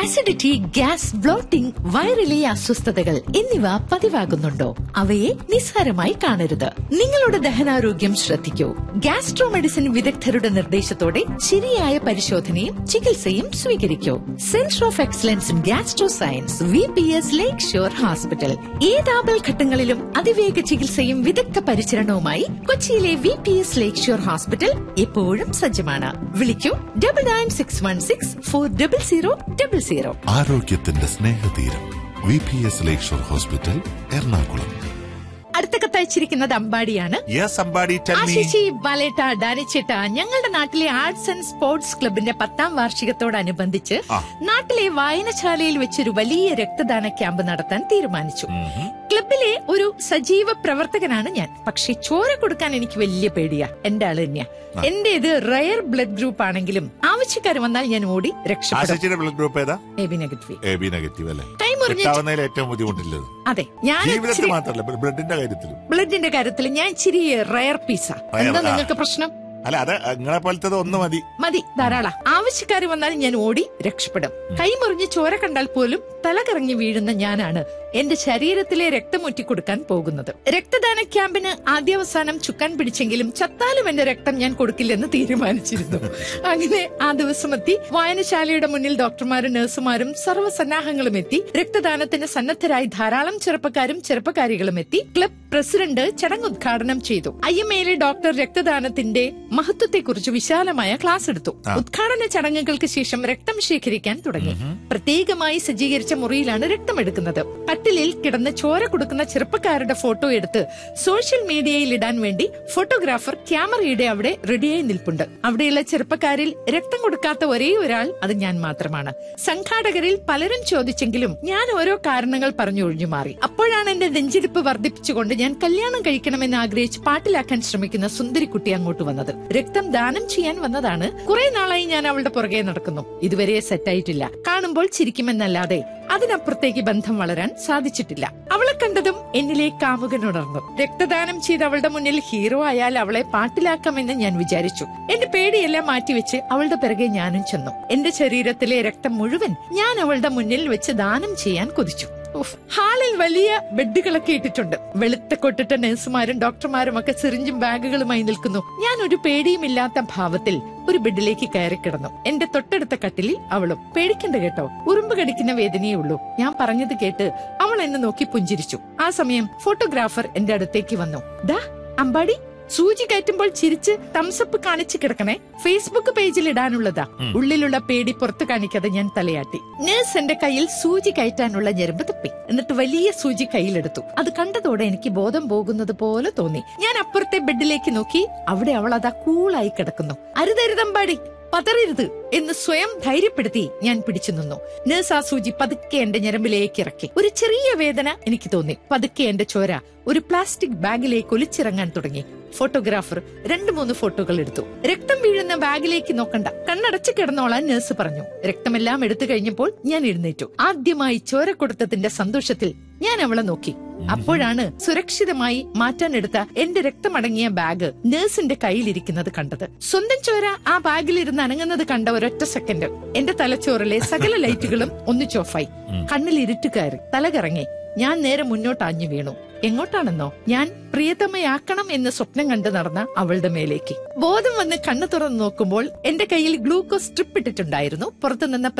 Acidity gas blotting വയറിലെ അസ്വസ്ഥതകൾ എന്നിവ പതിവാകുന്നുണ്ടോ അവയെ നിസ്സാരമായി കാണരുത് നിങ്ങളുടെ ദഹനാരോഗ്യം ശ്രദ്ധിക്കൂ ഗ്യാസ്ട്രോ മെഡിസിൻ വിദഗ്ധരുടെ നിർദ്ദേശത്തോടെ ശരിയായ പരിശോധനയും ചികിത്സയും സ്വീകരിക്കൂ centre of excellence in gastro science V P S lake shore hospital ഏതാപൽ ഘട്ടങ്ങളിലും അതിവേഗ ചികിത്സയും വിദഗ്ധ പരിചരണവുമായി കൊച്ചിയിലെ V P S lake shore hospital എപ്പോഴും സജ്ജമാണ് വിളിക്കൂ double nine six one six four double zero double zero ആരോഗ്യത്തിന്റെ സ്നേഹതീരം V P S lakeshore hospital Ernakulam അടുത്ത കത്തയച്ചിരിക്കുന്നത് അമ്പാടിയാണ് യെസ് അമ്പാടി tell me. ആശിഷി ബാലേട്ട ഡാനിച്ചേട്ട ഞങ്ങളുടെ നാട്ടിലെ ആർട്സ് ആൻഡ് സ്പോർട്സ് ക്ലബിന്റെ പത്താം വാർഷികത്തോടനുബന്ധിച്ച് ആ. നാട്ടിലെ വായനശാലയിൽ വെച്ചൊരു വലിയ രക്തദാന ക്യാമ്പ് നടത്താൻ തീരുമാനിച്ചു ക്ലബിലെ ഒരു സജീവ പ്രവർത്തകനാണ് ഞാൻ പക്ഷെ ചോര കൊടുക്കാൻ എനിക്ക് വലിയ പേടിയാ എന്റെ ആള് തന്നെയാ എന്റേത് റയർ ബ്ലഡ് ഗ്രൂപ്പ് ആണെങ്കിലും ആവശ്യക്കാർ വന്നാൽ ഞാൻ ഓടി രക്ഷപ്പെടും ആശിച്ചിയുടെ ബ്ലഡ് ഗ്രൂപ്പ് ഏതാ A B negative A B negative അല്ലേ കൈ മുറിഞ്ഞ് കിട്ടാവുന്നതിൽ ഏറ്റവും ബുദ്ധിമുട്ടില്ലത് അതെ ഞാൻ ജീവിതത്തിൽ ഇച്ചിരി- മാത്രമല്ല ബ്ലഡിന്റെ കാര്യത്തിലും ബ്ലഡിന്റെ കാര്യത്തിൽ ഞാൻ ഇച്ചിരി റയർ പീസാ Rare, എന്താ ആ. നിങ്ങൾക്ക് പ്രശ്നം അല്ല അത് നിങ്ങളെ പോലത്തത് ഒന്ന് മതി മതി ധാരാള ആവശ്യക്കാർ വന്നാൽ ഞാൻ ഓടി രക്ഷപ്പെടും കൈമുറിഞ്ഞ് ചോര കണ്ടാൽ പോലും തല കറങ്ങി വീഴുന്ന ഞാനാണ് എന്റെ ശരീരത്തിലെ രക്തം കൊടുക്കാൻ പോകുന്നത് രക്തദാന ക്യാമ്പിന് ആദ്യാവസാനം ചുക്കാൻ പിടിച്ചെങ്കിലും ചത്താലും എന്റെ രക്തം ഞാൻ കൊടുക്കില്ലെന്ന് തീരുമാനിച്ചിരുന്നു അങ്ങനെ ആ ദിവസം എത്തി വായനശാലയുടെ മുന്നിൽ ഡോക്ടർമാരും നഴ്സുമാരും സർവ്വസന്നാഹങ്ങളും എത്തി രക്തദാനത്തിന് സന്നദ്ധരായി ധാരാളം ചെറുപ്പക്കാരും ചെറുപ്പക്കാരികളും എത്തി ക്ലബ് പ്രസിഡന്റ് ചടങ്ങ് ഉദ്ഘാടനം ചെയ്തു ഐ എം എയിലെ ഡോക്ടർ രക്തദാനത്തിന്റെ മഹത്വത്തെക്കുറിച്ച് വിശാലമായ ക്ലാസ് എടുത്തു ഉദ്ഘാടന ചടങ്ങുകൾക്ക് ശേഷം രക്തം ശേഖരിക്കാൻ തുടങ്ങി പ്രത്യേകമായി സജ്ജീകരിച്ച മുറിയിലാണ് രക്തം എടുക്കുന്നത് കട്ടിലിൽ കിടന്ന് ചോര കൊടുക്കുന്ന ചെറുപ്പക്കാരുടെ ഫോട്ടോ എടുത്ത് സോഷ്യൽ മീഡിയയിൽ ഇടാൻ വേണ്ടി ഫോട്ടോഗ്രാഫർ ക്യാമറയുടെ അവിടെ റെഡിയായി നിൽപ്പുണ്ട് അവിടെയുള്ള ചെറുപ്പക്കാരിൽ രക്തം കൊടുക്കാത്ത ഒരേ ഒരാൾ അത് ഞാൻ മാത്രമാണ് സംഘാടകരിൽ പലരും ചോദിച്ചെങ്കിലും ഞാൻ ഓരോ കാരണങ്ങൾ പറഞ്ഞു ഒഴിഞ്ഞു മാറി അപ്പോഴാണ് എന്റെ നെഞ്ചിടിപ്പ് വർദ്ധിപ്പിച്ചുകൊണ്ട് ഞാൻ കല്യാണം കഴിക്കണമെന്ന് ആഗ്രഹിച്ച് പാട്ടിലാക്കാൻ ശ്രമിക്കുന്ന സുന്ദരിക്കുട്ടി അങ്ങോട്ട് വന്നത് രക്തം ദാനം ചെയ്യാൻ വന്നതാണ് കുറെ നാളായി ഞാൻ അവളുടെ പുറകെ നടക്കുന്നു ഇതുവരെ സെറ്റായിട്ടില്ല കാണുമ്പോൾ ചിരിക്കുമെന്നല്ലാതെ അതിനപ്പുറത്തേക്ക് ബന്ധം വളരാൻ സാധിച്ചിട്ടില്ല അവളെ കണ്ടതും എന്നിലെ കാമുകനുണർന്നു രക്തദാനം ചെയ്ത് അവളുടെ മുന്നിൽ ഹീറോ ആയാൽ അവളെ പാട്ടിലാക്കാമെന്ന് ഞാൻ വിചാരിച്ചു എന്റെ പേടിയെല്ലാം മാറ്റിവെച്ച് അവളുടെ പിറകെ ഞാനും ചെന്നു എന്റെ ശരീരത്തിലെ രക്തം മുഴുവൻ ഞാൻ അവളുടെ മുന്നിൽ വെച്ച് ദാനം ചെയ്യാൻ കൊതിച്ചു ഉഫ്. ഹാളിൽ വലിയ ബെഡുകളൊക്കെ ഇട്ടിട്ടുണ്ട് വെളുത്ത കൊട്ടിട്ട നഴ്സുമാരും ഡോക്ടർമാരും ഒക്കെ സിറിഞ്ചും ബാഗുകളുമായി നിൽക്കുന്നു ഞാൻ ഒരു പേടിയുമില്ലാത്ത ഭാവത്തിൽ ഒരു ബെഡിലേക്ക് കയറി കിടന്നു എന്റെ തൊട്ടടുത്ത കട്ടിലിൽ അവളും പേടിക്കണ്ട കേട്ടോ ഉറുമ്പ് കടിക്കുന്ന വേദനയേ ഉള്ളൂ ഞാൻ പറഞ്ഞത് കേട്ട് അവൾ എന്നെ നോക്കി പുഞ്ചിരിച്ചു ആ സമയം ഫോട്ടോഗ്രാഫർ എന്റെ അടുത്തേക്ക് വന്നു ദാ അമ്പാടി സൂചി കയറ്റുമ്പോൾ ചിരിച്ച് തംസപ്പ് കാണിച്ചു കിടക്കണേ ഫേസ്ബുക്ക് പേജിൽ ഇടാനുള്ളതാ ഉള്ളിലുള്ള പേടി പുറത്തു കാണിക്കാതെ ഞാൻ തലയാട്ടി നേഴ്സ് എന്റെ കയ്യിൽ സൂചി കയറ്റാനുള്ള ഞെരുമ്പ് തപ്പി എന്നിട്ട് വലിയ സൂചി കയ്യിലെടുത്തു അത് കണ്ടതോടെ എനിക്ക് ബോധം പോകുന്നത് പോലെ തോന്നി ഞാൻ അപ്പുറത്തെ ബെഡിലേക്ക് നോക്കി അവിടെ അവൾ അതാ കൂളായി കിടക്കുന്നു അരുതരുതമ്പാടി പതറരുത് എന്ന് സ്വയം ധൈര്യപ്പെടുത്തി ഞാൻ പിടിച്ചു നിന്നു നേഴ്സ് ആ സൂചി പതുക്കെ എന്റെ ഞരമ്പിലേക്ക് ഇറക്കി ഒരു ചെറിയ വേദന എനിക്ക് തോന്നി പതുക്കെ എന്റെ ചോര ഒരു പ്ലാസ്റ്റിക് ബാഗിലേക്ക് ഒലിച്ചിറങ്ങാൻ തുടങ്ങി ഫോട്ടോഗ്രാഫർ രണ്ടു മൂന്ന് ഫോട്ടോകൾ എടുത്തു രക്തം വീഴുന്ന ബാഗിലേക്ക് നോക്കണ്ട കണ്ണടച്ച് കിടന്നോളാൻ നഴ്സ് പറഞ്ഞു രക്തമെല്ലാം എടുത്തു കഴിഞ്ഞപ്പോൾ ഞാൻ എഴുന്നേറ്റു ആദ്യമായി ചോര കൊടുത്തതിന്റെ സന്തോഷത്തിൽ ഞാൻ അവളെ നോക്കി അപ്പോഴാണ് സുരക്ഷിതമായി മാറ്റാനെടുത്ത എന്റെ രക്തമടങ്ങിയ ബാഗ് നഴ്സിന്റെ കയ്യിലിരിക്കുന്നത് കണ്ടത് സ്വന്തം ചോര ആ ബാഗിലിരുന്ന് അനങ്ങുന്നത് കണ്ട ഒരൊറ്റ സെക്കൻഡ് എന്റെ തലച്ചോറിലെ സകല ലൈറ്റുകളും ഒന്ന് ചോഫായി കണ്ണിൽ ഇരുട്ട് കയറി തല കറങ്ങി ഞാൻ നേരെ മുന്നോട്ട് ആഞ്ഞു വീണു എങ്ങോട്ടാണെന്നോ ഞാൻ പ്രിയതമയാക്കണം എന്ന് സ്വപ്നം കണ്ട് നടന്ന അവളുടെ മേലേക്ക് ബോധം വന്ന് കണ്ണു തുറന്നു നോക്കുമ്പോൾ എന്റെ കയ്യിൽ ഗ്ലൂക്കോസ് സ്ട്രിപ്പ് ഇട്ടിട്ടുണ്ടായിരുന്നു പുറത്തുനിന്ന